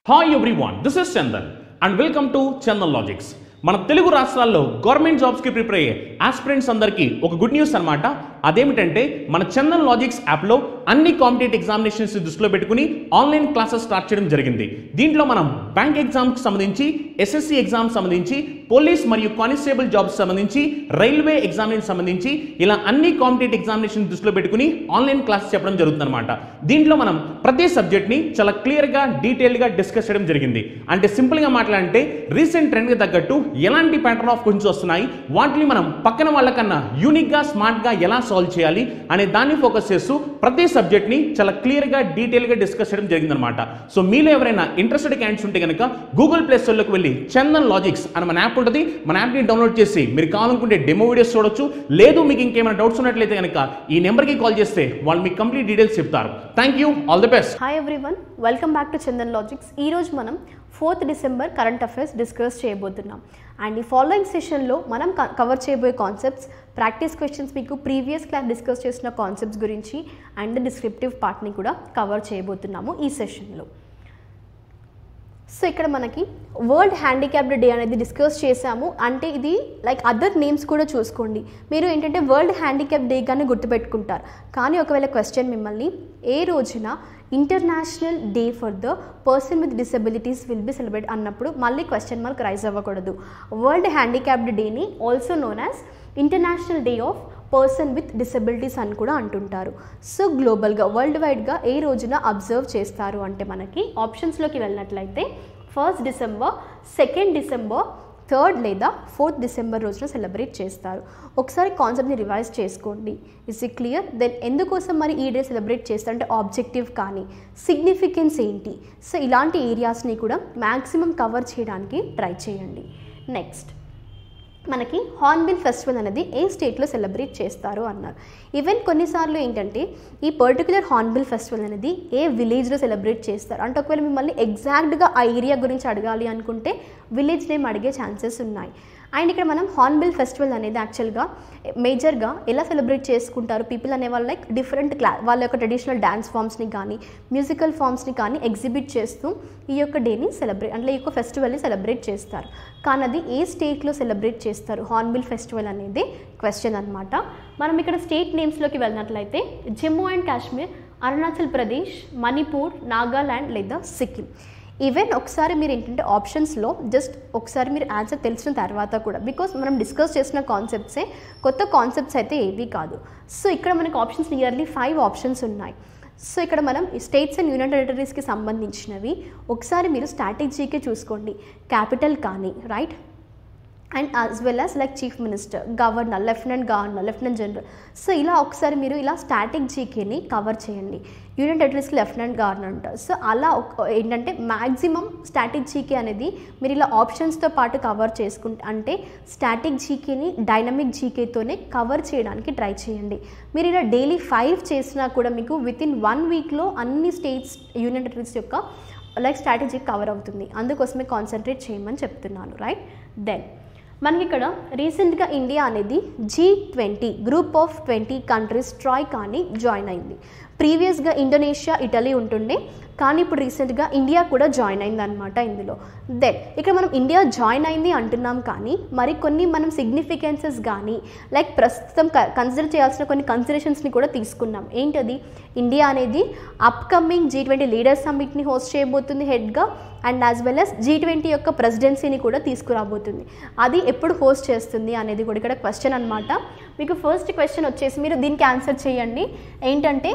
hi everyone this is Chandan and welcome to Chandan Logics మన తెలుగు రాష్ట్రాల్లో government జాబ్స్కి ప్రిపేర్ అయ్యే ఆస్పిరెంట్స్ అందరికీ ఒక గుడ్ న్యూస్ అనమాట అదేమిటంటే మన చందన్ లాజిక్స్ యాప్లో అన్ని కాంపిటేటివ్ ఎగ్జామినేషన్స్ దృష్టిలో పెట్టుకుని ఆన్లైన్ క్లాసెస్ స్టార్ట్ చేయడం జరిగింది దీంట్లో మనం బ్యాంక్ ఎగ్జామ్కి సంబంధించి ఎస్ఎస్సి ఎగ్జామ్ సంబంధించి పోలీస్ మరియు కానిస్టేబుల్ జాబ్స్ సంబంధించి రైల్వే ఎగ్జామినేషన్ సంబంధించి ఇలా అన్ని కాంపిటేటివ్ ఎగ్జామినేషన్ దృష్టిలో పెట్టుకుని ఆన్లైన్ క్లాసెస్ చెప్పడం జరుగుతుందన్నమాట దీంట్లో మనం ప్రతి సబ్జెక్ట్ని చాలా క్లియర్గా డీటెయిల్గా డిస్కస్ చేయడం జరిగింది అంటే సింపుల్గా మాట్లాడంటే రీసెంట్ ట్రెండ్కి తగ్గట్టు ఎలాంటి ప్యాటర్న్ ఆఫ్ క్వశ్చన్స్ వస్తున్నాయి వాటిని మనం పక్కన వాళ్ళకన్నా యూనిక్గా స్మార్ట్గా ఎలా సాల్వ్ చేయాలి అనే దాన్ని ఫోకస్ చేస్తూ ప్రతి సబ్జెక్ట్ని చాలా క్లియర్గా డీటెయిల్గా డిస్కస్ చేయడం జరిగిందనమాట సో మీలో ఎవరైనా ఇంట్రెస్టెడ్ క్యాండిడేట్స్ ఉంటే కనుక గూగుల్ ప్లే స్టోర్లోకి వెళ్ళి చందన్ లాజిక్స్ అని మన యాప్ ఉంటుంది మన యాప్ని డౌన్లోడ్ చేసి మీరు కావాలనుకుంటే డెమో వీడియోస్ చూడొచ్చు లేదు మీకు ఇంకేమైనా డౌట్స్ ఉన్నట్లయితే కనుక ఈ నెంబర్కి కాల్ చేస్తే వాళ్ళు మీకు కంప్లీట్ డీటెయిల్స్ చెప్తారు thank you all the best hi everyone welcome back to Chandan Logics ఈరోజు మనం fourth December current affairs discuss చేయబోతున్నాం అండ్ ఈ ఫాలోయింగ్ సెషన్లో మనం కవర్ చేయబోయే కాన్సెప్ట్స్ ప్రాక్టీస్ క్వశ్చన్స్ మీకు ప్రీవియస్ క్లాస్ డిస్కస్ చేసిన కాన్సెప్ట్స్ గురించి అండ్ డిస్క్రిప్టివ్ పార్ట్ని కూడా కవర్ చేయబోతున్నాము ఈ సెషన్లో సో ఇక్కడ మనకి వరల్డ్ హ్యాండిక్యాప్డ్ డే అనేది డిస్కస్ చేశాము అంటే ఇది లైక్ అదర్ నేమ్స్ కూడా చూసుకోండి మీరు ఏంటంటే వరల్డ్ హ్యాండిక్యాప్ డే కానీ గుర్తుపెట్టుకుంటారు కానీ ఒకవేళ క్వశ్చన్ మిమ్మల్ని ఏ రోజున international day for the person with disabilities will be celebrate అన్నప్పుడు మళ్ళీ క్వశ్చన్ మార్క్ రైజ్ అవ్వకూడదు వరల్డ్ హ్యాండిక్యాప్డ్ డేని also known as international day of person with disabilities అని కూడా అంటుంటారు సో గ్లోబల్గా వరల్డ్ వైడ్గా ఏ రోజున అబ్జర్వ్ చేస్తారు అంటే మనకి ఆప్షన్స్లోకి వెళ్ళినట్లయితే first December second December third లేదా ఫోర్త్ డిసెంబర్ రోజున సెలబ్రేట్ చేస్తారు ఒకసారి కాన్సెప్ట్ని రివైజ్ చేసుకోండి ఇస్ ఇట్ క్లియర్ దెన్ ఎందుకోసం మరి ఈ డే సెలబ్రేట్ చేస్తారు అంటే ఆబ్జెక్టివ్ కానీ సిగ్నిఫికెన్స్ ఏంటి సో ఇలాంటి ఏరియాస్ని కూడా మ్యాక్సిమం కవర్ చేయడానికి ట్రై చేయండి నెక్స్ట్ మనకి హార్న్బిల్ ఫెస్టివల్ అనేది ఏ స్టేట్లో సెలబ్రేట్ చేస్తారు అన్నారు ఈవెన్ కొన్నిసార్లు ఏంటంటే ఈ పర్టికులర్ హార్న్బిల్ ఫెస్టివల్ అనేది ఏ విలేజ్లో సెలబ్రేట్ చేస్తారు అంటే ఒకవేళ మిమ్మల్ని ఎగ్జాక్ట్గా ఆ ఏరియా గురించి అడగాలి అనుకుంటే విలేజ్ నేమ్ అడిగే ఛాన్సెస్ ఉన్నాయి అండ్ ఇక్కడ మనం హార్న్బిల్ ఫెస్టివల్ అనేది యాక్చువల్గా మేజర్గా ఎలా సెలబ్రేట్ చేసుకుంటారు పీపుల్ అనేవాళ్ళు లైక్ డిఫరెంట్ క్లా వాళ్ళ యొక్క ట్రెడిషనల్ డ్యాన్స్ ఫామ్స్ని కానీ మ్యూజికల్ ఫామ్స్ని కానీ ఎగ్జిబిట్ చేస్తూ ఈ యొక్క డేని సెలబ్రేట్ అంటే ఈ యొక్క ఫెస్టివల్ని సెలబ్రేట్ చేస్తారు కానీ అది ఏ స్టేట్లో సెలబ్రేట్ చేస్తారు హార్న్బిల్ ఫెస్టివల్ అనేది క్వశ్చన్ అనమాట మనం ఇక్కడ స్టేట్ నేమ్స్లోకి వెళ్ళినట్లయితే జమ్మూ అండ్ కాశ్మీర్ అరుణాచల్ ప్రదేశ్ మణిపూర్ నాగాల్యాండ్ లేదా సిక్కిం ఈవెన్ ఒకసారి మీరు ఏంటంటే ఆప్షన్స్లో జస్ట్ ఒకసారి మీరు ఆన్సర్ తెలిసిన తర్వాత కూడా బికాస్ మనం డిస్కస్ చేసిన కాన్సెప్ట్సే కొత్త కాన్సెప్ట్స్ అయితే ఏవి కాదు సో ఇక్కడ మనకి ఆప్షన్స్ నియర్లీ ఫైవ్ ఆప్షన్స్ ఉన్నాయి సో ఇక్కడ మనం స్టేట్స్ అండ్ యూనియన్ టెరిటరీస్కి సంబంధించినవి ఒకసారి మీరు స్ట్రాటజీకే చూసుకోండి క్యాపిటల్ కానీ right and as well as like chief minister governor lieutenant governor lieutenant general so ఇలా ఒకసారి మీరు ఇలా స్టాటిక్ జీకేని కవర్ చేయండి యూనియన్ టెరిటరీస్కి లెఫ్టినెంట్ గవర్నర్ ఉంటారు సో అలా ఒక- ఏంటంటే మ్యాక్సిమం స్టాటిక్ జీకే అనేది మీరు ఇలా ఆప్షన్స్తో పాటు కవర్ చేసుకుంటే అంటే స్టాటిక్ జీకేని డైనమిక్ జీకేతోనే కవర్ చేయడానికి ట్రై చేయండి మీరు ఇలా డైలీ ఫైవ్ చేసినా కూడా మీకు విత్ ఇన్ వన్ వీక్లో అన్ని స్టేట్స్ యూనియన్ టెరిటరీస్ యొక్క లైక్ స్ట్రాటజీ కవర్ అవుతుంది అందుకోసమే కాన్సన్ట్రేట్ చేయమని చెప్తున్నాను రైట్ దెన్ మనకి ఇక్కడ రీసెంట్గా ఇండియా అనేది G twenty group of twenty countries troika కానీ జాయిన్ అయింది ప్రీవియస్గా ఇండోనేషియా ఇటలీ ఉంటుండే కానీ ఇప్పుడు రీసెంట్గా ఇండియా కూడా జాయిన్ అయింది అనమాట ఇందులో దెన్ ఇక్కడ మనం ఇండియా జాయిన్ అయింది అంటున్నాం కానీ మరి కొన్ని మనం సిగ్నిఫికెన్సెస్ కానీ లైక్ ప్రస్తుతం కన్సిడర్ చేయాల్సిన కొన్ని కన్సిడరేషన్స్ని కూడా తీసుకున్నాం ఏంటది ఇండియా అనేది అప్కమింగ్ జీ ట్వంటీ లీడర్స్ సమ్మిట్ని హోస్ట్ చేయబోతుంది హెడ్గా and as well as G twenty యొక్క ప్రెసిడెన్సీని కూడా తీసుకురాబోతుంది అది ఎప్పుడు హోస్ట్ చేస్తుంది అనేది కూడా ఇక్కడ క్వశ్చన్ అనమాట మీకు ఫస్ట్ క్వశ్చన్ వచ్చేసి మీరు దీనికి ఆన్సర్ చేయండి ఏంటంటే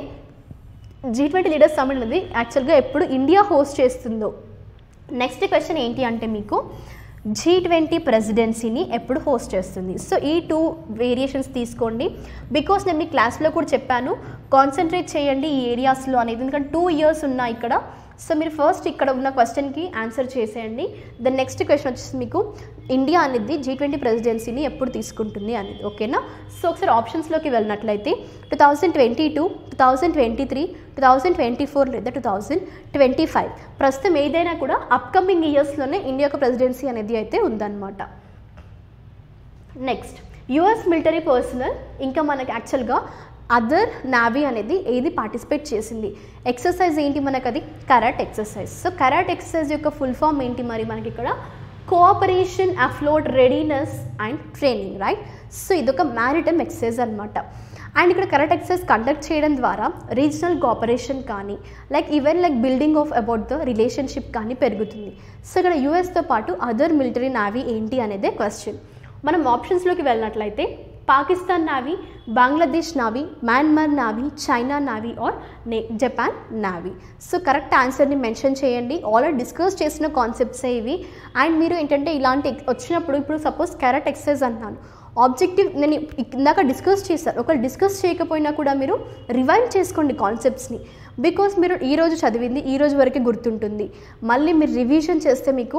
జీ ట్వంటీ లీడర్స్ సమ్మిట్ అనేది యాక్చువల్గా ఎప్పుడు ఇండియా హోస్ట్ చేస్తుందో నెక్స్ట్ క్వశ్చన్ ఏంటి అంటే మీకు జీ ట్వంటీ ప్రెసిడెన్సీని ఎప్పుడు హోస్ట్ చేస్తుంది సో ఈ టూ వేరియేషన్స్ తీసుకోండి బికాస్ నేను మీ క్లాస్లో కూడా చెప్పాను కాన్సన్ట్రేట్ చేయండి ఈ ఏరియాస్లో అనేది ఎందుకంటే టూ ఇయర్స్ ఉన్నాయి ఇక్కడ సో మీరు ఫస్ట్ ఇక్కడ ఉన్న క్వశ్చన్కి ఆన్సర్ చేసేయండి ద నెక్స్ట్ క్వశ్చన్ వచ్చేసి మీకు ఇండియా అనేది జీ ట్వంటీ ప్రెసిడెన్సీని ఎప్పుడు తీసుకుంటుంది అనేది ఓకేనా సో ఒకసారి ఆప్షన్స్లోకి వెళ్ళినట్లయితే two thousand twenty two two thousand twenty three two thousand twenty four లేదా టూ థౌజండ్ ట్వంటీ ఫైవ్ ప్రస్తుతం ఏదైనా కూడా అప్కమింగ్ ఇయర్స్లోనే ఇండియా యొక్క ప్రెసిడెన్సీ అనేది అయితే ఉందన్నమాట నెక్స్ట్ యుఎస్ మిలిటరీ పర్సనల్ ఇంకా మనకి యాక్చువల్గా అదర్ నావీ అనేది ఏది పార్టిసిపేట్ చేసింది ఎక్సర్సైజ్ ఏంటి మనకు అది CARAT exercise so CARAT exercise యొక్క ఫుల్ ఫామ్ ఏంటి మరి మనకి ఇక్కడ cooperation afloat readiness and training right so ఇదొక మ్యారిటమ్ ఎక్సర్సైజ్ అనమాట అండ్ ఇక్కడ కరెక్ట్ ఎక్సర్సైజ్ కండక్ట్ చేయడం ద్వారా రీజనల్ కోఆపరేషన్ కానీ like even like building of about the relationship కానీ పెరుగుతుంది సో ఇక్కడ యూఎస్తో పాటు అదర్ మిలిటరీ నావీ ఏంటి అనేదే క్వశ్చన్ మనం ఆప్షన్స్లోకి వెళ్ళినట్లయితే Pakistan navy Bangladesh navy Myanmar navy China navy or నే జపాన్ నావీ సో కరెక్ట్ ఆన్సర్ని మెన్షన్ చేయండి ఆల్రెడీ డిస్కస్ చేసిన కాన్సెప్ట్సే ఇవి అండ్ మీరు ఏంటంటే ఇలాంటి ex- వచ్చినప్పుడు ఇప్పుడు సపోజ్ క్యారెట్ ఎక్సర్సైజ్ అన్నాను ఆబ్జెక్టివ్ నేను ఇందాక డిస్కస్ చేశాను ఒకవేళ డిస్కస్ చేయకపోయినా కూడా మీరు రివైండ్ చేసుకోండి కాన్సెప్ట్స్ని బికాస్ మీరు ఈ రోజు చదివింది ఈ రోజు వరకే గుర్తుంటుంది మళ్ళీ మీరు రివిజన్ చేస్తే మీకు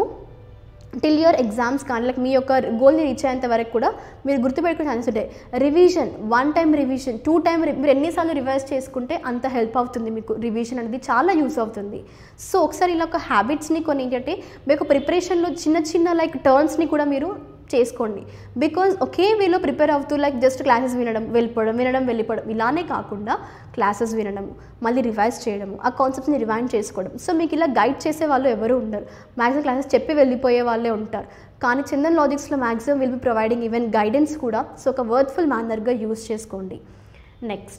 టిల్ యువర్ ఎగ్జామ్స్ కానీ లైక్ మీ యొక్క గోల్ని రీచ్ అయ్యేంత వరకు కూడా మీరు గుర్తుపెట్టుకునే ఛాన్స్ ఉంటాయి revision one time revision two time మీరు ఎన్నిసార్లు రివైజ్ చేసుకుంటే అంత హెల్ప్ అవుతుంది మీకు రివిజన్ అనేది చాలా యూస్ అవుతుంది సో ఒకసారి ఇలా ఒక హ్యాబిట్స్ని కొన్ని ఏంటంటే మీకు ప్రిపరేషన్లో చిన్న చిన్న లైక్ టర్న్స్ని కూడా మీరు చేసుకోండి బికాజ్ ఒకే వేలో ప్రిపేర్ అవుతూ లైక్ జస్ట్ క్లాసెస్ వినడం వెళ్ళిపోవడం వినడం వెళ్ళిపోవడం ఇలానే కాకుండా క్లాసెస్ వినడం మళ్ళీ రివైజ్ చేయడం ఆ కాన్సెప్ట్స్ని రివైండ్ చేసుకోవడం సో మీకు ఇలా గైడ్ చేసే వాళ్ళు ఎవరు ఉండరు మ్యాక్సిమం క్లాసెస్ చెప్పి వెళ్ళిపోయే వాళ్ళే ఉంటారు కానీ చందన్ లాజిక్స్లో maximum will be providing even guidance కూడా సో ఒక వర్త్ఫుల్ మేనర్గా యూస్ చేసుకోండి నెక్స్ట్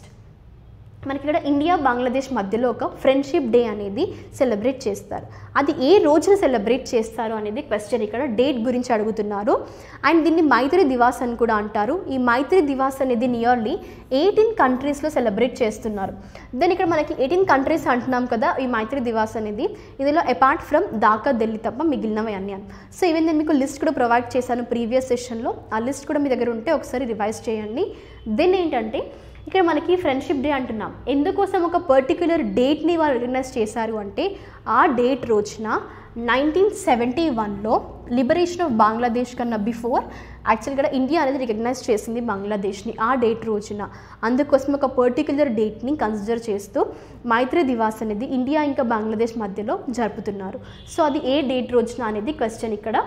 మనకి ఇక్కడ ఇండియా బంగ్లాదేశ్ మధ్యలో ఒక ఫ్రెండ్షిప్ డే అనేది సెలబ్రేట్ చేస్తారు అది ఏ రోజున సెలబ్రేట్ చేస్తారు అనేది క్వశ్చన్ ఇక్కడ డేట్ గురించి అడుగుతున్నారు అండ్ దీన్ని మైత్రి దివాస్ అని కూడా అంటారు ఈ మైత్రి దివాస్ అనేది నియర్లీ ఎయిటీన్ కంట్రీస్లో సెలబ్రేట్ చేస్తున్నారు దెన్ ఇక్కడ మనకి ఎయిటీన్ కంట్రీస్ అంటున్నాం కదా ఈ మైత్రి దివాస్ అనేది ఇందులో అపార్ట్ ఫ్రమ్ దాకా ఢిల్లీ తప్ప మిగిలినవి అన్ని అని సో ఈవెన్ నేను మీకు లిస్ట్ కూడా ప్రొవైడ్ చేశాను ప్రీవియస్ సెషన్లో ఆ లిస్ట్ కూడా మీ దగ్గర ఉంటే ఒకసారి రివైజ్ చేయండి దెన్ ఏంటంటే ఇక్కడ మనకి ఫ్రెండ్షిప్ డే అంటున్నాం ఎందుకోసం ఒక పర్టిక్యులర్ డేట్ని వాళ్ళు రికగ్నైజ్ చేశారు అంటే ఆ డేట్ రోజున నైన్టీన్ సెవెంటీ వన్లో లిబరేషన్ ఆఫ్ బంగ్లాదేశ్ కన్నా బిఫోర్ యాక్చువల్గా ఇక్కడ ఇండియా అనేది రికగ్నైజ్ చేసింది బంగ్లాదేశ్ని ఆ డేట్ రోజున అందుకోసం ఒక పర్టిక్యులర్ డేట్ని కన్సిడర్ చేస్తూ మైత్రి దివాస్ అనేది ఇండియా ఇంకా బంగ్లాదేశ్ మధ్యలో జరుపుతున్నారు సో అది ఏ డేట్ రోజున అనేది క్వశ్చన్ ఇక్కడ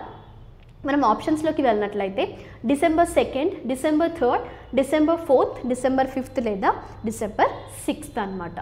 మనం ఆప్షన్స్లోకి వెళ్ళినట్లయితే December second December third December fourth December fifth లేదా డిసెంబర్ సిక్స్త్ అన్నమాట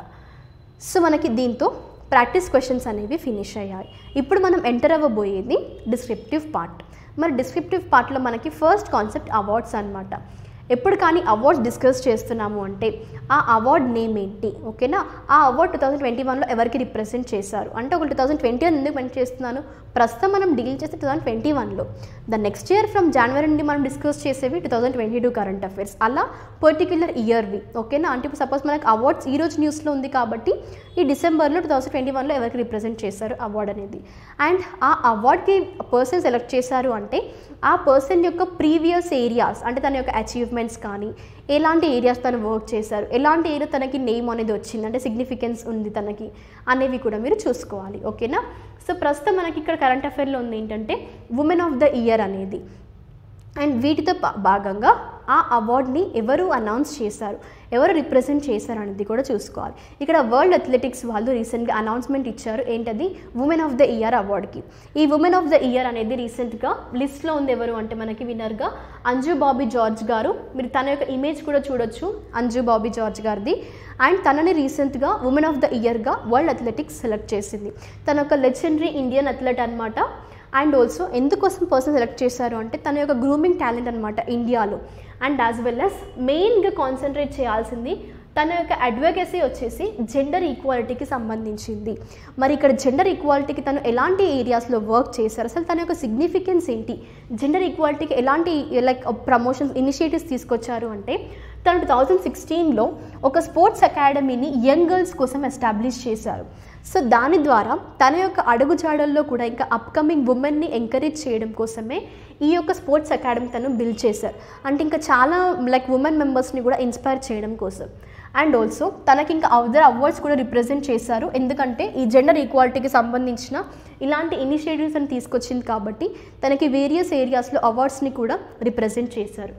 సో మనకి దీంతో ప్రాక్టీస్ క్వశ్చన్స్ అనేవి ఫినిష్ అయ్యాయి ఇప్పుడు మనం ఎంటర్ అవ్వబోయేది డిస్క్రిప్టివ్ పార్ట్ మరి డిస్క్రిప్టివ్ పార్ట్లో మనకి ఫస్ట్ కాన్సెప్ట్ అవార్డ్స్ అన్నమాట ఎప్పుడు కానీ అవార్డ్స్ డిస్కస్ చేస్తున్నాము అంటే ఆ అవార్డ్ నేమ్ ఏంటి ఓకేనా ఆ అవార్డ్ టూ థౌసండ్ ట్వంటీ వన్లో ఎవరికి రిప్రజెంట్ చేశారు అంటే ఒక టూ థౌసండ్ ట్వంటీ వన్ ఎందుకు మెన్షన్ చేస్తున్నాను ప్రస్తుతం మనం డీల్ చేస్తే టూ థౌసండ్ ట్వంటీ వన్లో ద నెక్స్ట్ ఇయర్ ఫ్రమ్ జనవరి నుండి మనం డిస్కస్ చేసేవి two thousand twenty two current affairs అలా పర్టిక్యులర్ ఇయర్వి ఓకేనా అంటే ఇప్పుడు సపోజ్ మనకి అవార్డ్స్ ఈ రోజు న్యూస్లో ఉంది కాబట్టి ఈ డిసెంబర్లో టూ థౌసండ్ ట్వంటీ వన్లో ఎవరికి రిప్రజెంట్ చేశారు అవార్డ్ అనేది అండ్ ఆ అవార్డ్కి పర్సన్ సెలెక్ట్ చేశారు అంటే ఆ పర్సన్ యొక్క ప్రీవియస్ ఏరియాస్ అంటే తన యొక్క అచీవ్మెంట్స్ కానీ ఎలాంటి ఏరియాస్ తను వర్క్ చేశారు ఎలాంటి ఏరియా తనకి నేమ్ అనేది వచ్చింది అంటే సిగ్నిఫికెన్స్ ఉంది తనకి అనేవి కూడా మీరు చూసుకోవాలి ఓకేనా సో ప్రస్తుతం మనకి ఇక్కడ కరెంట్ అఫైర్లో ఉంది ఏంటంటే ఉమెన్ ఆఫ్ ద ఇయర్ అనేది అండ్ వీటితో పా- భాగంగా ఆ అవార్డ్ని ఎవరు అనౌన్స్ చేశారు ఎవరు రిప్రజెంట్ చేశారు అనేది కూడా చూసుకోవాలి ఇక్కడ వరల్డ్ అథ్లెటిక్స్ వాళ్ళు రీసెంట్గా అనౌన్స్మెంట్ ఇచ్చారు ఏంటది ఉమెన్ ఆఫ్ ద ఇయర్ అవార్డ్కి ఈ ఉమెన్ ఆఫ్ ద ఇయర్ అనేది రీసెంట్గా లిస్ట్లో ఉంది ఎవరు అంటే మనకి విన్నర్గా అంజు బాబీ జార్జ్ గారు మీరు తన యొక్క ఇమేజ్ కూడా చూడొచ్చు అంజు బాబీ జార్జ్ గారిది అండ్ తనని రీసెంట్గా ఉమెన్ ఆఫ్ ద ఇయర్గా వరల్డ్ అథ్లెటిక్స్ సెలెక్ట్ చేసింది తన ఒక లెజెండరీ ఇండియన్ అథ్లెట్ అనమాట అండ్ ఆల్సో ఎందుకోసం పర్సన్ సెలెక్ట్ చేశారు అంటే తన యొక్క గ్రూమింగ్ టాలెంట్ అనమాట ఇండియాలో అండ్ యాజ్ వెల్ అస్ మెయిన్గా కాన్సన్ట్రేట్ చేయాల్సింది తన యొక్క అడ్వకేసీ వచ్చేసి జెండర్ ఈక్వాలిటీకి సంబంధించింది మరి ఇక్కడ జెండర్ ఈక్వాలిటీకి తను ఎలాంటి ఏరియాస్లో వర్క్ చేశారు అసలు తన యొక్క సిగ్నిఫికెన్స్ ఏంటి జెండర్ ఈక్వాలిటీకి ఎలాంటి లైక్ ప్రమోషన్స్ ఇనిషియేటివ్స్ తీసుకొచ్చారు అంటే తను టూ థౌజండ్ సిక్స్టీన్లో ఒక స్పోర్ట్స్ అకాడమీని యంగ్ గర్ల్స్ కోసం ఎస్టాబ్లిష్ చేశారు సో దాని ద్వారా తన యొక్క అడుగుజాడల్లో కూడా ఇంకా అప్కమింగ్ ఉమెన్ని ఎంకరేజ్ చేయడం కోసమే ఈ యొక్క స్పోర్ట్స్ అకాడమీ తను బిల్డ్ చేశారు అంటే ఇంకా చాలా లైక్ ఉమెన్ మెంబర్స్ని కూడా ఇన్స్పైర్ చేయడం కోసం అండ్ ఆల్సో తనకి ఇంకా అదర్ అవార్డ్స్ కూడా రిప్రజెంట్ చేశారు ఎందుకంటే ఈ జెండర్ ఈక్వాలిటీకి సంబంధించిన ఇలాంటి ఇనిషియేటివ్స్ అని తీసుకొచ్చింది కాబట్టి తనకి వేరియస్ ఏరియాస్లో అవార్డ్స్ని కూడా రిప్రజెంట్ చేశారు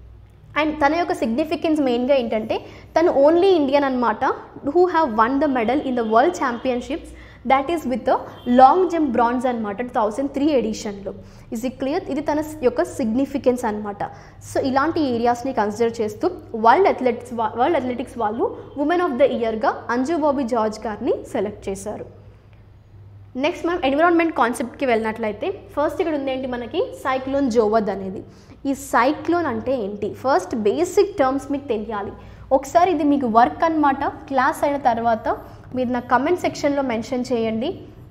అండ్ తన యొక్క సిగ్నిఫికెన్స్ మెయిన్గా ఏంటంటే తను ఓన్లీ ఇండియన్ అనమాట who have won the medal in the world championships that is with long jump bronze అనమాట టూ థౌజండ్ త్రీ ఎడిషన్లో ఇస్ ఇట్ క్లియర్ ఇది తన యొక్క సిగ్నిఫికెన్స్ అనమాట సో ఇలాంటి ఏరియాస్ని కన్సిడర్ చేస్తూ వరల్డ్ అథ్లెటిక్స్ వరల్డ్ అథ్లెటిక్స్ వాళ్ళు ఉమెన్ ఆఫ్ ద ఇయర్గా అంజు బాబీ జార్జ్ గారిని సెలెక్ట్ చేశారు నెక్స్ట్ మనం ఎన్విరాన్మెంట్ కాన్సెప్ట్కి వెళ్ళినట్లయితే ఫస్ట్ ఇక్కడ ఉంది ఏంటి మనకి సైక్లోన్ జోవద్ అనేది ఈ సైక్లోన్ అంటే ఏంటి ఫస్ట్ బేసిక్ టర్మ్స్ మీకు తెలియాలి ఒకసారి ఇది మీకు వర్క్ అన్నమాట క్లాస్ అయిన తర్వాత మీరు నా కమెంట్ సెక్షన్లో మెన్షన్ చేయండి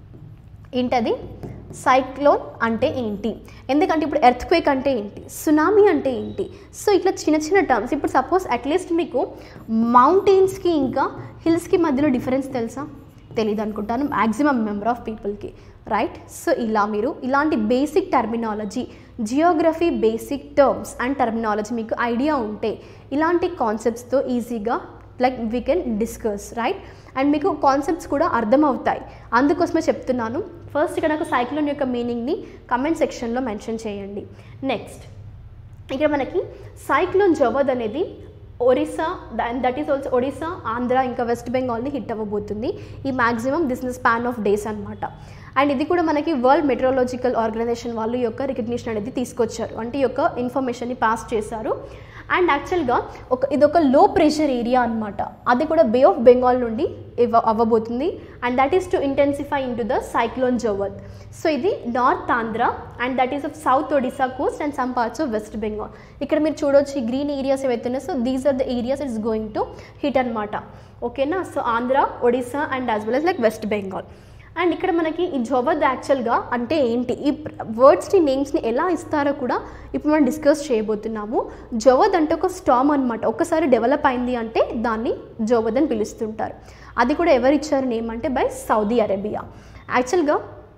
ఏంటది సైక్లోన్ అంటే ఏంటి ఎందుకంటే ఇప్పుడు ఎర్త్ క్వేక్ అంటే ఏంటి సునామీ అంటే ఏంటి సో ఇట్లా చిన్న చిన్న టర్మ్స్ ఇప్పుడు సపోజ్ అట్లీస్ట్ మీకు మౌంటైన్స్కి ఇంకా హిల్స్కి మధ్యలో డిఫరెన్స్ తెలుసా తెలియదు అనుకుంటాను మ్యాక్సిమం మెంబర్ ఆఫ్ పీపుల్కి రైట్ సో ఇలా మీరు ఇలాంటి basic terminology geography basic terms and terminology మీకు ఐడియా ఉంటే ఇలాంటి కాన్సెప్ట్స్తో ఈజీగా like we can discuss right and మీకు కాన్సెప్ట్స్ కూడా అర్థమవుతాయి అందుకోసమే చెప్తున్నాను ఫస్ట్ ఇక్కడ నాకు సైక్లోన్ యొక్క మీనింగ్ని కమెంట్ సెక్షన్లో మెన్షన్ చేయండి నెక్స్ట్ ఇక్కడ మనకి సైక్లోన్ జవద్ అనేది Orissa and that is also Odisha Andhra ఇంకా వెస్ట్ బెంగాల్ని హిట్ అవ్వబోతుంది ఈ maximum this is span of days అనమాట అండ్ ఇది కూడా మనకి వరల్డ్ మెట్రోలాజికల్ ఆర్గనైజేషన్ వాళ్ళు ఈ యొక్క రికగ్నిషన్ అనేది తీసుకొచ్చారు అంటే ఈ యొక్క ఇన్ఫర్మేషన్ని పాస్ చేశారు అండ్ యాక్చువల్గా ఒక ఇది ఒక లో ప్రెషర్ ఏరియా అనమాట అది కూడా బే ఆఫ్ బెంగాల్ నుండి ఇవ్వ అవ్వబోతుంది and that is to intensify in to the cyclone Jawad so ఇది north Andhra and that is of south Odisha coast and some parts of West Bengal ఇక్కడ మీరు చూడొచ్చు ఈ గ్రీన్ ఏరియాస్ ఏవైతున్నాయో so these are the areas it's going to hit అనమాట ఓకేనా so Andhra Odisha and as well as like West Bengal and ఇక్కడ మనకి ఈ జోబద్ యాక్చువల్గా అంటే ఏంటి ఈ వర్డ్స్ని నేమ్స్ని ఎలా ఇస్తారో కూడా ఇప్పుడు మనం డిస్కస్ చేయబోతున్నాము జోవద్ అంటే ఒక స్టామ్ అనమాట ఒకసారి డెవలప్ అయింది అంటే దాన్ని జోవద్ అని పిలుస్తుంటారు అది కూడా ఎవరు ఇచ్చారు నేమ్ అంటే బై సౌదీ అరేబియా యాక్చువల్గా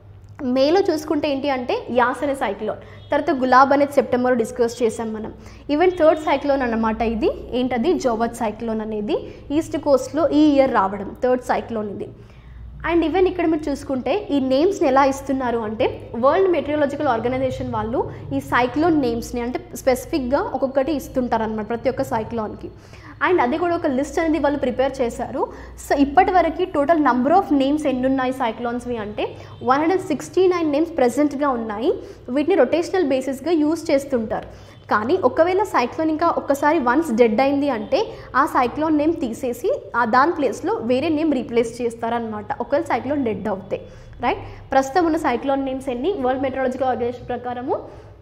మేలో చూసుకుంటే ఏంటి అంటే యాస్ అనే సైక్లోన్ తర్వాత గులాబ్ అనేది సెప్టెంబర్లో డిస్కస్ చేసాం మనం ఈవెన్ థర్డ్ సైక్లోన్ అన్నమాట ఇది ఏంటది జోవత్ సైక్లోన్ అనేది ఈస్ట్ కోస్ట్లో ఈ ఇయర్ రావడం థర్డ్ సైక్లోన్ ఇది అండ్ ఈవెన్ ఇక్కడ మీరు చూసుకుంటే ఈ నేమ్స్ని ఎలా ఇస్తున్నారు అంటే వరల్డ్ మెటీరియాలజికల్ ఆర్గనైజేషన్ వాళ్ళు ఈ సైక్లోన్ నేమ్స్ని అంటే స్పెసిఫిక్గా ఒక్కొక్కటి ఇస్తుంటారు అనమాట ప్రతి ఒక్క సైక్లోన్కి అండ్ అది కూడా ఒక లిస్ట్ అనేది వాళ్ళు ప్రిపేర్ చేశారు సో ఇప్పటి వరకు టోటల్ నంబర్ ఆఫ్ నేమ్స్ ఎన్ని ఉన్నాయి సైక్లోన్స్వి అంటే one hundred sixty nine names ప్రెసెంట్గా ఉన్నాయి వీటిని రొటేషనల్ బేసిస్గా యూజ్ చేస్తుంటారు కానీ ఒకవేళ సైక్లోన్ ఇంకా ఒక్కసారి వన్స్ డెడ్ అయింది అంటే ఆ సైక్లోన్ నేమ్ తీసేసి ఆ దాని ప్లేస్లో వేరే నేమ్ రీప్లేస్ చేస్తారనమాట ఒకవేళ సైక్లోన్ డెడ్ అవుతే రైట్ ప్రస్తుతం ఉన్న సైక్లోన్ నేమ్స్ ఎన్ని వరల్డ్ మెట్రాలజికల్ ఆర్గనైజేషన్ ప్రకారము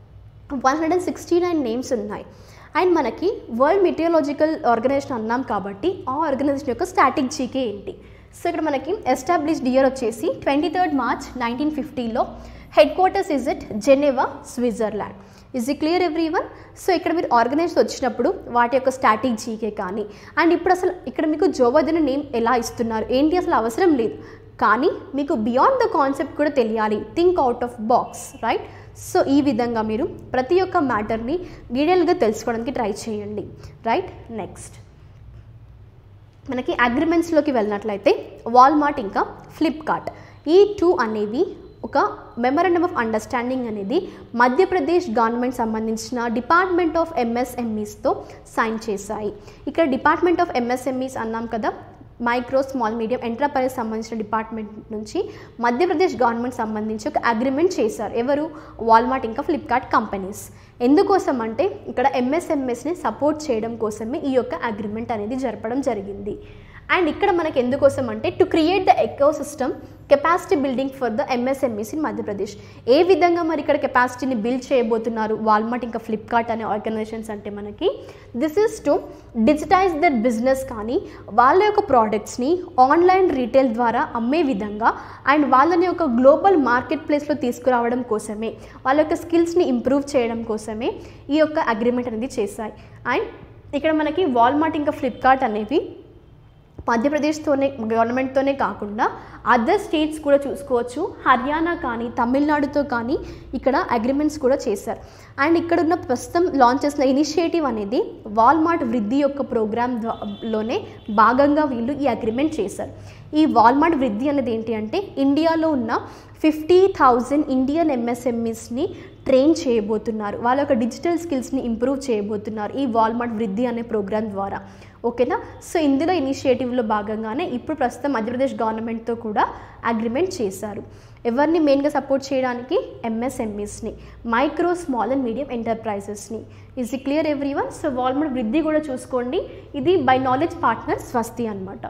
one hundred sixty nine names ఉన్నాయి అండ్ మనకి వరల్డ్ మెటీరియాలజికల్ ఆర్గనైజేషన్ అన్నాం కాబట్టి ఆ ఆర్గనైజేషన్ యొక్క స్టాటిక్ జీకే ఏంటి సో ఇక్కడ మనకి ఎస్టాబ్లిష్డ్ ఇయర్ వచ్చేసి ట్వంటీ థర్డ్ మార్చ్ నైన్టీన్ ఫిఫ్టీలో headquarters is it Geneva Switzerland is ఈ క్లియర్ ఎవ్రీ వన్ సో ఇక్కడ మీరు ఆర్గనైజ్ వచ్చినప్పుడు వాటి యొక్క స్టాటిక్ జీకే కానీ అండ్ ఇప్పుడు అసలు ఇక్కడ మీకు జోవద్ అనే నేమ్ ఎలా ఇస్తున్నారు ఏంటి అసలు అవసరం లేదు కానీ మీకు బియాండ్ ద కాన్సెప్ట్ కూడా తెలియాలి think out of box right so ఈ విధంగా మీరు ప్రతి ఒక్క మ్యాటర్ని డీటెయిల్గా తెలుసుకోవడానికి ట్రై చేయండి రైట్ నెక్స్ట్ మనకి అగ్రిమెంట్స్లోకి వెళ్ళినట్లయితే వాల్మార్ట్ ఇంకా ఫ్లిప్కార్ట్ ఈ టూ అనేవి ఒక మెమరండమ్ ఆఫ్ అండర్స్టాండింగ్ అనేది మధ్యప్రదేశ్ గవర్నమెంట్ సంబంధించిన డిపార్ట్మెంట్ ఆఫ్ ఎంఎస్ఎంఈస్తో సైన్ చేశాయి ఇక్కడ డిపార్ట్మెంట్ ఆఫ్ ఎంఎస్ఎంఈస్ అన్నాం కదా మైక్రో స్మాల్ మీడియం ఎంటర్ప్రైజ్ సంబంధించిన డిపార్ట్మెంట్ నుంచి మధ్యప్రదేశ్ గవర్నమెంట్ సంబంధించి ఒక అగ్రిమెంట్ చేశారు ఎవరు వాల్మార్ట్ ఇంకా ఫ్లిప్కార్ట్ కంపెనీస్ ఎందుకోసం అంటే ఇక్కడ ఎంఎస్ఎంఎస్ని సపోర్ట్ చేయడం కోసమే ఈ యొక్క అగ్రిమెంట్ అనేది జరపడం జరిగింది అండ్ ఇక్కడ మనకి ఎందుకోసం అంటే to create the eco system capacity building for the MSMEs in Madhya Pradesh ఏ విధంగా మరి ఇక్కడ కెపాసిటీని బిల్డ్ చేయబోతున్నారు వాల్మార్ట్ ఇంకా ఫ్లిప్కార్ట్ అనే ఆర్గనైజేషన్స్ అంటే మనకి this is to digitise their business కానీ వాళ్ళ యొక్క ప్రోడక్ట్స్ని ఆన్లైన్ రీటైల్ ద్వారా అమ్మే విధంగా అండ్ వాళ్ళని ఒక గ్లోబల్ మార్కెట్ ప్లేస్లో తీసుకురావడం కోసమే వాళ్ళ యొక్క స్కిల్స్ని ఇంప్రూవ్ చేయడం కోసమే ఈ యొక్క అగ్రిమెంట్ అనేది చేశాయి అండ్ ఇక్కడ మనకి వాల్మార్ట్ ఇంకా ఫ్లిప్కార్ట్ అనేవి మధ్యప్రదేశ్తోనే గవర్నమెంట్తోనే కాకుండా అదర్ స్టేట్స్ కూడా చూసుకోవచ్చు హర్యానా కానీ తమిళనాడుతో కానీ ఇక్కడ అగ్రిమెంట్స్ కూడా చేశారు అండ్ ఇక్కడ ఉన్న ప్రస్తుతం లాంచ్ చేసిన ఇనిషియేటివ్ అనేది వాల్మార్ట్ వృద్ధి యొక్క ప్రోగ్రామ్ లోనే భాగంగా వీళ్ళు ఈ అగ్రిమెంట్ చేశారు ఈ వాల్మార్ట్ వృద్ధి అనేది ఏంటి అంటే ఇండియాలో ఉన్న ఫిఫ్టీ థౌజండ్ ఇండియన్ ఎంఎస్ఎంఈస్ని ట్రైన్ చేయబోతున్నారు వాళ్ళ యొక్క డిజిటల్ స్కిల్స్ని ఇంప్రూవ్ చేయబోతున్నారు ఈ వాల్మార్ట్ వృద్ధి అనే ప్రోగ్రామ్ ద్వారా ఓకేనా సో ఇందులో ఇనిషియేటివ్లో భాగంగానే ఇప్పుడు ప్రస్తుతం మధ్యప్రదేశ్ గవర్నమెంట్తో కూడా అగ్రిమెంట్ చేశారు ఎవరిని మెయిన్గా సపోర్ట్ చేయడానికి ఎంఎస్ఎంఈస్ని మైక్రో స్మాల్ అండ్ మీడియం ఎంటర్ప్రైజెస్ని is clear everyone so వాల్మూడ్ వృద్ధి కూడా చూసుకోండి ఇది బై నాలెడ్జ్ పార్ట్నర్ స్వస్తి అనమాట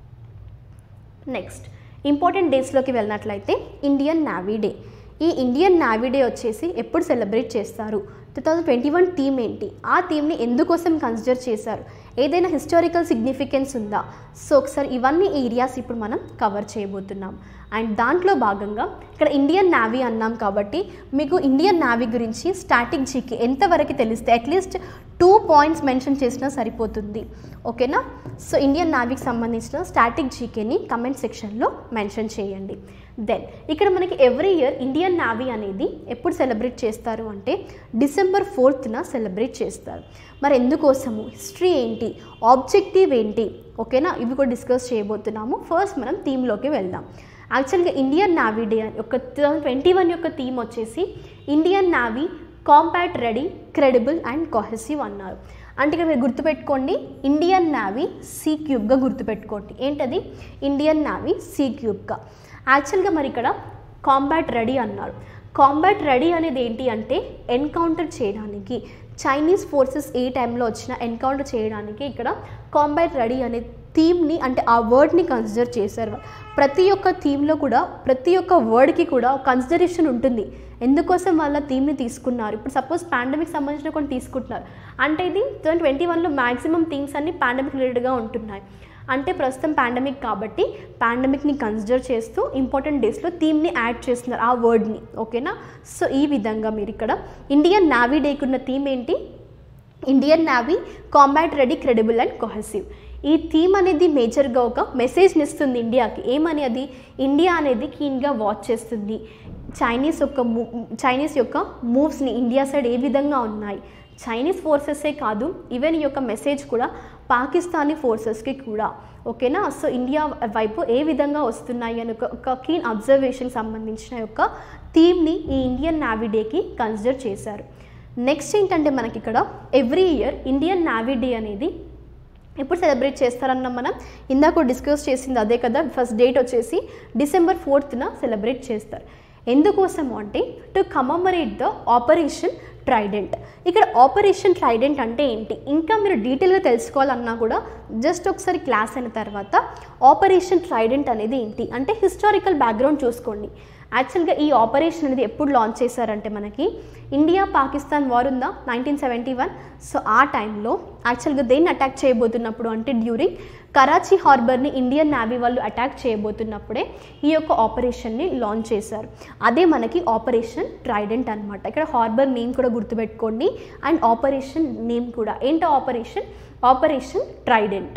నెక్స్ట్ ఇంపార్టెంట్ డేస్లోకి వెళ్ళినట్లయితే ఇండియన్ నావీ డే ఈ ఇండియన్ నావీ డే వచ్చేసి ఎప్పుడు సెలబ్రేట్ చేస్తారు two thousand twenty one theme ఏంటి ఆ థీమ్ని ఎందుకోసం కన్సిడర్ చేశారు ఏదైనా హిస్టారికల్ సిగ్నిఫికెన్స్ ఉందా సో ఒకసారి ఇవన్నీ ఏరియాస్ ఇప్పుడు మనం కవర్ చేయబోతున్నాం అండ్ దాంట్లో భాగంగా ఇక్కడ ఇండియన్ నావీ అన్నాం కాబట్టి మీకు ఇండియన్ నావీ గురించి స్టాటిక్ జీకి ఎంతవరకు తెలిస్తే అట్లీస్ట్ టూ పాయింట్స్ మెన్షన్ చేసినా సరిపోతుంది ఓకేనా సో ఇండియన్ నావీకి సంబంధించిన స్టాటిక్ జీకేని కమెంట్ సెక్షన్లో మెన్షన్ చేయండి దెన్ ఇక్కడ మనకి ఎవ్రీ ఇయర్ ఇండియన్ నావీ అనేది ఎప్పుడు సెలబ్రేట్ చేస్తారు అంటే డిసెంబర్ ఫోర్త్న సెలబ్రేట్ చేస్తారు మరి ఎందుకోసము హిస్టరీ ఏంటి ఆబ్జెక్టివ్ ఏంటి ఓకేనా ఇవి కూడా డిస్కస్ చేయబోతున్నాము ఫస్ట్ మనం థీమ్లోకి వెళ్దాం యాక్చువల్గా ఇండియన్ నావీ డే యొక్క టూ థౌజండ్ ట్వంటీ వన్ యొక్క థీమ్ వచ్చేసి Indian Navy compact ready credible and cohesive అన్నారు అంటే ఇక్కడ మీరు గుర్తుపెట్టుకోండి ఇండియన్ నావీ సీ క్యూబ్గా గుర్తుపెట్టుకోండి ఏంటది ఇండియన్ నావీ సీ క్యూబ్గా యాక్చువల్గా మరి ఇక్కడ కాంబాట్ రెడీ అన్నారు కాంబాట్ రెడీ అనేది ఏంటి అంటే ఎన్కౌంటర్ చేయడానికి చైనీస్ ఫోర్సెస్ ఏ టైంలో వచ్చినా ఎన్కౌంటర్ చేయడానికి ఇక్కడ కాంబాట్ రెడీ అనే థీమ్ని అంటే ఆ వర్డ్ని కన్సిడర్ చేశారు ప్రతి ఒక్క థీమ్లో కూడా ప్రతి ఒక్క వర్డ్కి కూడా కన్సిడరేషన్ ఉంటుంది ఎందుకోసం వాళ్ళ థీమ్ని తీసుకున్నారు ఇప్పుడు సపోజ్ పాండమిక్ సంబంధించిన కొన్ని తీసుకుంటున్నారు అంటే ఇది ట్వంటీ ట్వంటీ వన్లో మ్యాక్సిమం థీమ్స్ అన్ని పాండమిక్ రిలేటెడ్గా ఉంటున్నాయి అంటే ప్రస్తుతం పాండమిక్ కాబట్టి పాండమిక్ని కన్సిడర్ చేస్తూ ఇంపార్టెంట్ డేస్లో థీమ్ని యాడ్ చేస్తున్నారు ఆ వర్డ్ని ఓకేనా సో ఈ విధంగా మీరు ఇక్కడ ఇండియన్ నావీ డేకి ఉన్న థీమ్ ఏంటి Indian Navy combat ready credible and cohesive ఈ థీమ్ అనేది మేజర్గా ఒక మెసేజ్ని ఇస్తుంది ఇండియాకి ఏమని అది ఇండియా అనేది కీన్గా వాచ్ చేస్తుంది చైనీస్ యొక్క మూ చైనీస్ యొక్క మూవ్స్ని ఇండియా సైడ్ ఏ విధంగా ఉన్నాయి చైనీస్ ఫోర్సెసే కాదు ఈవెన్ ఈ యొక్క మెసేజ్ కూడా పాకిస్తానీ ఫోర్సెస్కి కూడా ఓకేనా సో ఇండియా వైపు ఏ విధంగా వస్తున్నాయి అని ఒక ఒక కీన్ అబ్జర్వేషన్ సంబంధించిన యొక్క థీమ్ని ఈ ఇండియన్ నావీ డేకి కన్సిడర్ చేశారు నెక్స్ట్ ఏంటంటే మనకి ఇక్కడ every year Indian Navy Day అనేది ఎప్పుడు సెలబ్రేట్ చేస్తారన్నాం మనం ఇందాక డిస్కస్ చేసింది అదే కదా ఫస్ట్ డేట్ వచ్చేసి డిసెంబర్ ఫోర్త్న సెలబ్రేట్ చేస్తారు ఎందుకోసము అంటే to commemorate the operation Trident ఇక్కడ ఆపరేషన్ ట్రైడెంట్ అంటే ఏంటి ఇంకా మీరు డీటెయిల్గా తెలుసుకోవాలన్నా కూడా జస్ట్ ఒకసారి క్లాస్ అయిన తర్వాత ఆపరేషన్ ట్రైడెంట్ అనేది ఏంటి అంటే హిస్టారికల్ బ్యాక్గ్రౌండ్ చూసుకోండి యాక్చువల్గా ఈ ఆపరేషన్ అనేది ఎప్పుడు లాంచ్ చేశారంటే మనకి ఇండియా పాకిస్తాన్ వార్ ఉందా నైన్టీన్ సెవెంటీ వన్ సో ఆ టైంలో యాక్చువల్గా దేన్ని అటాక్ చేయబోతున్నప్పుడు అంటే డ్యూరింగ్ కరాచీ హార్బర్ని ఇండియన్ నావీ వాళ్ళు అటాక్ చేయబోతున్నప్పుడే ఈ యొక్క ఆపరేషన్ని లాంచ్ చేశారు అదే మనకి ఆపరేషన్ ట్రైడెంట్ అనమాట ఇక్కడ హార్బర్ నేమ్ కూడా గుర్తుపెట్టుకోండి అండ్ ఆపరేషన్ నేమ్ కూడా ఏంటో ఆపరేషన్ ఆపరేషన్ ట్రైడెంట్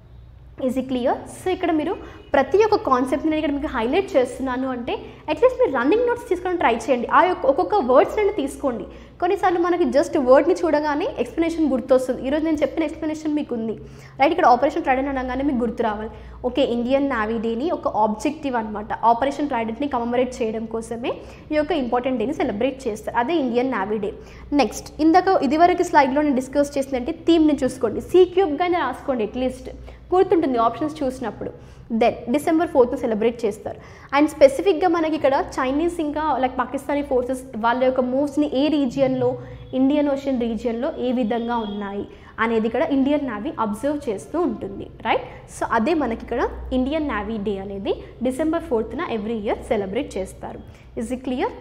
ఈజ్ ఈ క్లియర్ సో ఇక్కడ మీరు ప్రతి ఒక్క కాన్సెప్ట్ని నేను ఇక్కడ మీకు హైలైట్ చేస్తున్నాను అంటే అట్లీస్ట్ మీరు రన్నింగ్ నోట్స్ తీసుకొని ట్రై చేయండి ఆ యొక్క ఒక్కొక్క వర్డ్స్ అనేది తీసుకోండి కొన్నిసార్లు మనకి జస్ట్ వర్డ్ని చూడగానే ఎక్స్ప్లెనేషన్ గుర్తొస్తుంది ఈరోజు నేను చెప్పిన ఎక్స్ప్లెనేషన్ మీకు ఉంది రైట్ ఇక్కడ ఆపరేషన్ ట్రైడెంట్ అనగానే మీకు గుర్తు రావాలి ఓకే ఇండియన్ నావీ డేని ఒక ఆబ్జెక్టివ్ అనమాట ఆపరేషన్ ట్రైడెంట్ని కమమరేట్ చేయడం కోసమే ఈ యొక్క ఇంపార్టెంట్ డేని సెలబ్రేట్ చేస్తారు అదే ఇండియన్ నావీ డే నెక్స్ట్ ఇందాక ఇదివరకు స్లైడ్లో నేను డిస్కస్ చేసిందంటే థీమ్ని చూసుకోండి సీ క్యూబ్గానే రాసుకోండి అట్లీస్ట్ గుర్తుంటుంది ఆప్షన్స్ చూసినప్పుడు దెన్ డిసెంబర్ ఫోర్త్న సెలబ్రేట్ చేస్తారు అండ్ స్పెసిఫిక్గా మనకి ఇక్కడ చైనీస్ ఇంకా లైక్ పాకిస్తానీ ఫోర్సెస్ వాళ్ళ యొక్క మూవ్స్ని ఏ రీజియన్లో ఇండియన్ ఓషన్ రీజియన్లో ఏ విధంగా ఉన్నాయి అనేది ఇక్కడ ఇండియన్ నావీ అబ్జర్వ్ చేస్తూ ఉంటుంది రైట్ సో అదే మనకి ఇక్కడ ఇండియన్ నావీ డే అనేది డిసెంబర్ ఫోర్త్న ఎవ్రీ ఇయర్ సెలబ్రేట్ చేస్తారు ఇస్ ఇట్ క్లియర్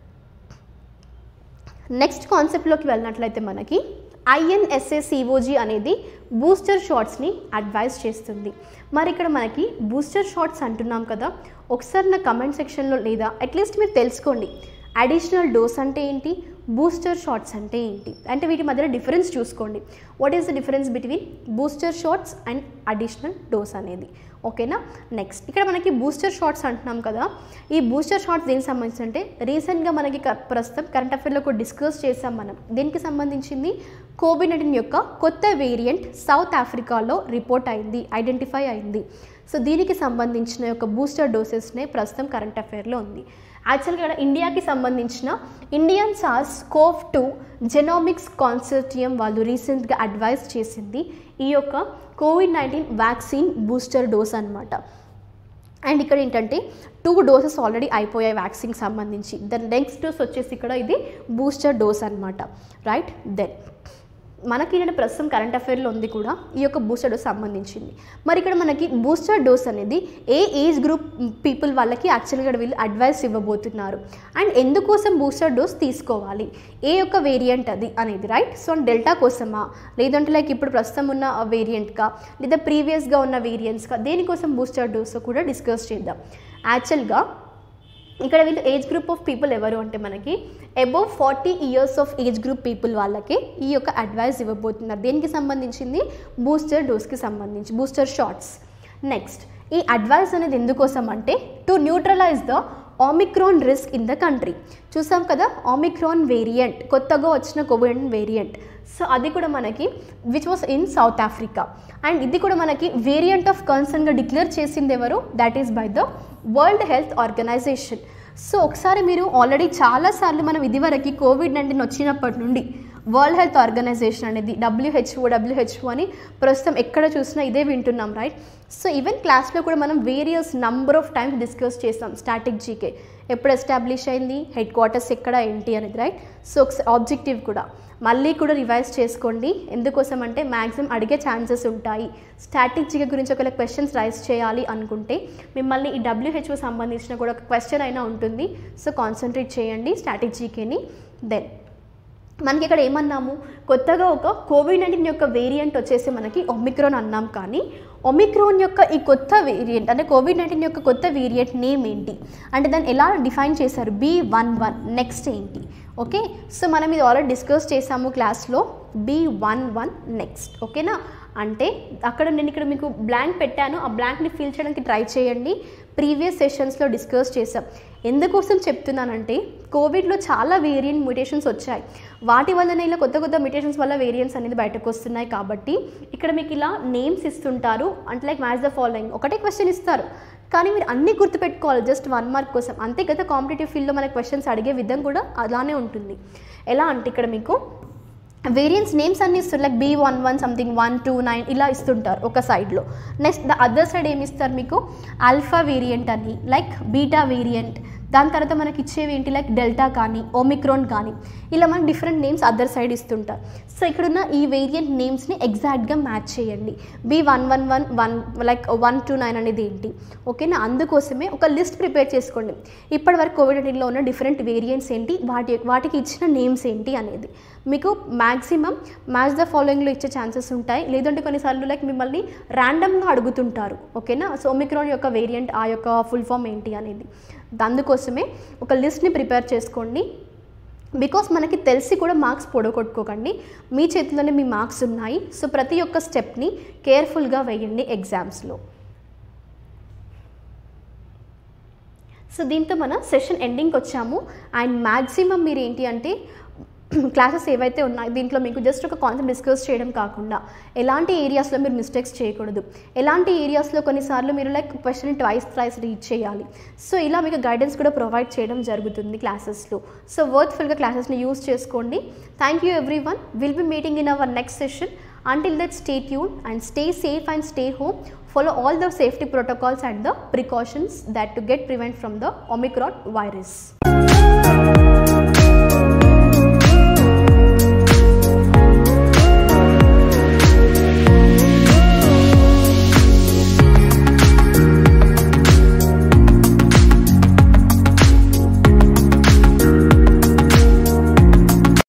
నెక్స్ట్ కాన్సెప్ట్లోకి వెళ్ళినట్లయితే మనకి ఐఎన్ఎస్ఏ సిఓజీ అనేది బూస్టర్ షాట్స్ని అడ్వైజ్ చేస్తుంది మరి ఇక్కడ మనకి బూస్టర్ షాట్స్ అంటున్నాం కదా ఒకసారి నా కమెంట్ సెక్షన్లో లేదా అట్లీస్ట్ మీరు తెలుసుకోండి అడిషనల్ డోస్ అంటే ఏంటి బూస్టర్ షాట్స్ అంటే ఏంటి అంటే వీటి మధ్యలో డిఫరెన్స్ చూసుకోండి what is the difference between booster shots and additional dose అనేది ఓకేనా నెక్స్ట్ ఇక్కడ మనకి బూస్టర్ షాట్స్ అంటున్నాం కదా ఈ బూస్టర్ షాట్స్ దేనికి సంబంధించి అంటే రీసెంట్గా మనకి క- ప్రస్తుతం కరెంట్ అఫేర్లో కూడా డిస్కస్ చేసాం మనం దీనికి సంబంధించింది కోవిడ్ నైన్టీన్ యొక్క కొత్త వేరియంట్ సౌత్ ఆఫ్రికాలో రిపోర్ట్ అయింది ఐడెంటిఫై అయింది సో దీనికి సంబంధించిన యొక్క బూస్టర్ డోసెస్నే ప్రస్తుతం కరెంట్ అఫైర్లో ఉంది యాక్చువల్గా ఇక్కడ ఇండియాకి సంబంధించిన Indian SARS CoV two genomics consortium వాళ్ళు రీసెంట్గా అడ్వైస్ చేసింది ఈ యొక్క Covid nineteen vaccine booster dose అనమాట అండ్ ఇక్కడ ఏంటంటే టూ డోసెస్ ఆల్రెడీ అయిపోయాయి వ్యాక్సిన్కి సంబంధించి దెన్ నెక్స్ట్ డోస్ వచ్చేసి ఇక్కడ ఇది బూస్టర్ డోస్ అనమాట రైట్ దెన్ మనకి ఏంటంటే ప్రస్తుతం కరెంట్ అఫైర్లో ఉంది కూడా ఈ యొక్క బూస్టర్ డోస్ సంబంధించింది మరి ఇక్కడ మనకి బూస్టర్ డోస్ అనేది ఏ ఏజ్ గ్రూప్ పీపుల్ వాళ్ళకి యాక్చువల్గా వీళ్ళు అడ్వైస్ ఇవ్వబోతున్నారు అండ్ ఎందుకోసం బూస్టర్ డోస్ తీసుకోవాలి ఏ యొక్క వేరియంట్ అది అనేది రైట్ సో డెల్టా కోసమా లేదంటే లైక్ ఇప్పుడు ప్రస్తుతం ఉన్న వేరియంట్గా లేదా ప్రీవియస్గా ఉన్న వేరియంట్స్గా దేనికోసం బూస్టర్ డోస్ కూడా డిస్కస్ చేద్దాం యాక్చువల్గా ఇక్కడ వీళ్ళు ఏజ్ గ్రూప్ ఆఫ్ పీపుల్ ఎవరు అంటే మనకి above forty years of age group people వాళ్ళకి ఈ యొక్క అడ్వైస్ ఇవ్వబోతున్నారు దేనికి సంబంధించింది బూస్టర్ డోస్కి సంబంధించి బూస్టర్ షాట్స్ నెక్స్ట్ ఈ అడ్వైస్ అనేది ఎందుకోసం అంటే to neutralise the Omicron risk in the country చూసాం కదా ఆమిక్రాన్ వేరియంట్ కొత్తగా వచ్చిన కోవిడ్ వేరియంట్ సో అది కూడా మనకి which was in South Africa and ఇది కూడా మనకి వేరియంట్ ఆఫ్ కన్సర్న్గా డిక్లేర్ చేసింది ఎవరు that is by the World Health Organization so ఒకసారి మీరు ఆల్రెడీ చాలాసార్లు మనం ఇదివరకు కోవిడ్ నైన్టీన్ వచ్చినప్పటి నుండి వరల్డ్ హెల్త్ ఆర్గనైజేషన్ అనేది డబ్ల్యూహెచ్ఓ డబ్ల్యూహెచ్ఓ అని ప్రస్తుతం ఎక్కడ చూసినా ఇదే వింటున్నాం రైట్ సో ఈవెన్ క్లాస్లో కూడా మనం various number of times discuss చేస్తాం స్టాటిక్ జీకే ఎప్పుడు ఎస్టాబ్లిష్ అయింది హెడ్ క్వార్టర్స్ ఎక్కడ ఏంటి అనేది రైట్ సో ఆబ్జెక్టివ్ కూడా మళ్ళీ కూడా రివైజ్ చేసుకోండి ఎందుకోసం అంటే మ్యాక్సిమం అడిగే ఛాన్సెస్ ఉంటాయి స్టాటిక్ జీకే గురించి ఒకవేళ క్వశ్చన్స్ రైజ్ చేయాలి అనుకుంటే మిమ్మల్ని ఈ డబ్ల్యూహెచ్ఓ సంబంధించిన కూడా ఒక క్వశ్చన్ అయినా ఉంటుంది సో కాన్సన్ట్రేట్ చేయండి స్టాటిక్ జీకేని దెన్ మనకి ఇక్కడ ఏమన్నాము కొత్తగా ఒక కోవిడ్ నైన్టీన్ యొక్క వేరియంట్ వచ్చేసి మనకి ఒమిక్రాన్ అన్నాం కానీ ఒమిక్రాన్ యొక్క ఈ కొత్త వేరియంట్ అంటే కోవిడ్ నైన్టీన్ యొక్క కొత్త వేరియంట్ నేమ్ ఏంటి అంటే దాన్ని ఎలా డిఫైన్ చేశారు బి వన్ వన్ నెక్స్ట్ ఏంటి ఓకే సో మనం ఇది ఆల్రెడీ డిస్కస్ చేసాము క్లాస్లో బి వన్ వన్ నెక్స్ట్ ఓకేనా అంటే అక్కడ నేను ఇక్కడ మీకు బ్లాంక్ పెట్టాను ఆ బ్లాంక్ని ఫిల్ చేయడానికి ట్రై చేయండి ప్రీవియస్ సెషన్స్లో డిస్కస్ చేసాం ఎందుకోసం చెప్తున్నానంటే కోవిడ్లో చాలా వేరియంట్ మ్యూటేషన్స్ వచ్చాయి వాటి వల్లనే ఇలా కొత్త కొత్త మ్యూటేషన్స్ వల్ల వేరియంట్స్ అనేది బయటకు వస్తున్నాయి కాబట్టి ఇక్కడ మీకు ఇలా నేమ్స్ ఇస్తుంటారు అంటే లైక్ మ్యాచ్ ద ఫాలోయింగ్ ఒకటే క్వశ్చన్ ఇస్తారు కానీ మీరు అన్నీ గుర్తుపెట్టుకోవాలి జస్ట్ వన్ మార్క్ కోసం అంతే కదా కాంపిటేటివ్ ఫీల్డ్లో మన క్వశ్చన్స్ అడిగే విధం కూడా అలానే ఉంటుంది ఎలా అంటే ఇక్కడ మీకు వేరియంట్స్ నేమ్స్ అన్ని ఇస్తారు like B one one something one two nine ఇలా ఇస్తుంటారు ఒక సైడ్లో నెక్స్ట్ ద అదర్ సైడ్ ఏమి ఇస్తారు మీకు ఆల్ఫా వేరియంట్ అని లైక్ బీటా వేరియంట్ దాని తర్వాత మనకి ఇచ్చేవి ఏంటి లైక్ డెల్టా కానీ ఓమిక్రోన్ కానీ ఇలా మనకి డిఫరెంట్ నేమ్స్ అదర్ సైడ్ ఇస్తుంటారు సో ఇక్కడున్న ఈ వేరియంట్ నేమ్స్ని ఎగ్జాక్ట్గా మ్యాచ్ చేయండి B one one one one like one two nine అనేది ఏంటి ఓకేనా అందుకోసమే ఒక లిస్ట్ ప్రిపేర్ చేసుకోండి ఇప్పటి వరకు కోవిడ్ నైన్టీన్లో ఉన్న డిఫరెంట్ వేరియంట్స్ ఏంటి వాటి వాటికి ఇచ్చిన నేమ్స్ ఏంటి అనేది మీకు మ్యాక్సిమం మ్యాచ్ ద ఫాలోయింగ్లో ఇచ్చే ఛాన్సెస్ ఉంటాయి లేదంటే కొన్నిసార్లు లైక్ మిమ్మల్ని ర్యాండమ్గా అడుగుతుంటారు ఓకేనా సో ఒమిక్రాన్ యొక్క వేరియంట్ ఆ యొక్క ఫుల్ ఫామ్ ఏంటి అనేది అందుకోసమే ఒక లిస్ట్ని ప్రిపేర్ చేసుకోండి బికాస్ మనకి తెలిసి కూడా మార్క్స్ పొడగొట్టుకోకండి మీ చేతిలోనే మీ మార్క్స్ ఉన్నాయి సో ప్రతి ఒక్క స్టెప్ని కేర్ఫుల్గా వేయండి ఎగ్జామ్స్లో సో దీంతో మన సెషన్ ఎండింగ్కి వచ్చాము అండ్ మ్యాక్సిమం మీరు ఏంటి అంటే క్లాసెస్ ఏవైతే ఉన్నాయో దీంట్లో మీకు జస్ట్ ఒక కాన్సెప్ట్ డిస్కస్ చేయడం కాకుండా ఎలాంటి ఏరియాస్లో మీరు మిస్టేక్స్ చేయకూడదు ఎలాంటి ఏరియాస్లో కొన్నిసార్లు మీరు like question twice thrice read చేయాలి సో ఇలా మీకు గైడెన్స్ కూడా ప్రొవైడ్ చేయడం జరుగుతుంది క్లాసెస్లో సో వర్త్ఫుల్గా క్లాసెస్ని యూస్ చేసుకోండి thank you everyone will be meeting in our next session until that stay tuned and stay safe and stay home follow all the safety protocols and the precautions that to get prevent from the omicron virus